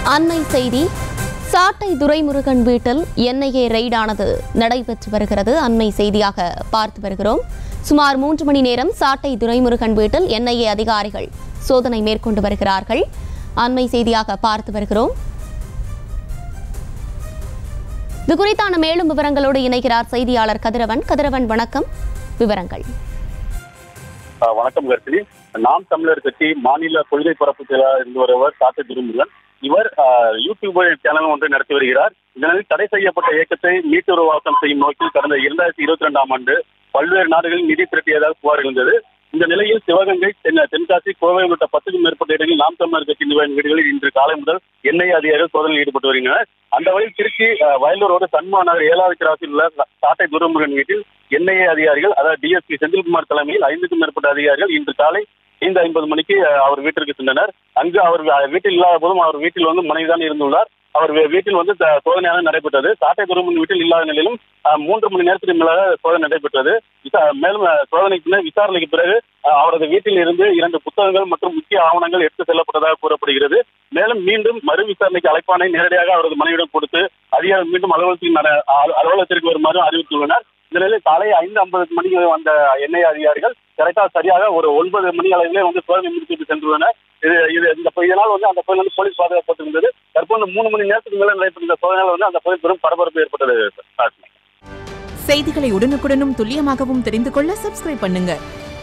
அண்மை செய்தி சாட்டை துரைமுருகன் வீட்டில் என்ஐஏ ரெய்டானது நடைபெற்று வருகிறது அண்மை செய்தியாக பார்த்து வருகிறோம் சுமார் மூன்று மணி நேரம் சாட்டை துரைமுருகன் வீட்டில் என்ஐஏ அதிகாரிகள் சோதனை மேற்கொண்டு வருகிறார்கள் அண்மை செய்தியாக பார்த்து வருகிறோம் இது குறித்தான மேலும் விவரங்களோடு இணைகிறார் செய்தியாளர் கதிரவன் கதிரவன் வணக்கம் விவரங்கள் ஆஹ் வணக்கம் கர்ப்பிணி நாம் தமிழர் கட்சி மாநில கொள்கை பரப்பு செயலாளர் இருந்து வருவர் காட்டு திருமுருகன் இவர் ஆஹ், யூடியூப் சேனல் ஒன்றை நடத்தி வருகிறார் இதனால் தடை செய்யப்பட்ட இயக்கத்தை மீட்டுருவாக்கம் செய்யும் நோக்கில் கடந்த இரண்டாயிரத்தி இருபத்தி ரெண்டாம் ஆண்டு பல்வேறு நாடுகளில் நிதி திரட்டியதாக புகார் எழுந்தது இந்த நிலையில் சிவகங்கை தென் தென்காசி கோவை உள்ளிட்ட பத்துக்கும் மேற்பட்ட இடங்களில் நாம் தமிழர் கட்சி நிர்வாகிகள் வீடுகளில் இன்று காலை முதல் எண்ணெய் அதிகாரிகள் சோதனையில் ஈடுபட்டு வருகின்றனர் அந்த வழியில் திருச்சி ஆஹ், வயலூரோடு சண்முக நகர் ஏழாவது கிராஸில் உள்ள சாட்டை துரைமுருகன் வீட்டில் என்ஐஏ அதிகாரிகள் அதாவது டிஎஸ்பி செந்தில்குமார் தலைமையில் ஐந்துக்கும் மேற்பட்ட அதிகாரிகள் இன்று காலை ஐந்து ஐம்பது மணிக்கு அஹ், அவர் வீட்டிற்கு சென்றனர் அங்கு அவர் அஹ், வீட்டில் இல்லாத போதும் அவர் வீட்டில் வந்து மனைவிதான் இருந்துள்ளார் அவர் வீ- வீட்டில் வந்து த- சோதனையாக நடைபெற்றது சாட்டை துருமன் வீட்டில் இல்லாத நிலையிலும் அஹ், மூன்று மணி நேரத்துக்கு மேலாக சோதனை நடைபெற்றது விசா- மேலும் அஹ், சோதனைக்கு பின்னர் விசாரணைக்கு பிறகு அஹ், அவரது வீட்டில் இருந்து இரண்டு புத்தகங்கள் மற்றும் முக்கிய ஆவணங்கள் எடுத்து செல்லப்பட்டதாக கூறப்படுகிறது மேலும் மீண்டும் மறு விசாரணைக்கு அழைப்பானை நேரடியாக அவரது மனைவியிடம் கொடுத்து அதிகாரி மீண்டும் அலுவலகத்தில் நட- அலு- அலுவலகத்திற்கு வருமாறு அறிவித்துள்ளனர் இந்த நிலையில் காலை ஐந்து ஐம்பது மணிக்கு வந்த எண்ணெய் அதிகாரிகள் கரெக்டா சரியாக ஒரு ஒன்பது மணி அளவிலே வந்து சோதனை முடித்துவிட்டு சென்றுள்ளனர் இது இது இந்த ப- இதனால் வந்து அந்த பகுதியில் வந்து போலீஸ் பாதுகாப்பு தற்போது மூணு மணி நேரத்துக்கு மேல நடைபெற்ற இந்த சோதனையால் வந்து அந்த பகுதியில் பெரும் பரபரப்பு ஏற்பட்டது சார். செய்திகளை உடனுக்குடனும் துல்லியமாகவும் தெரிந்து கொள்ள சப்ஸ்கிரைப் பண்ணுங்க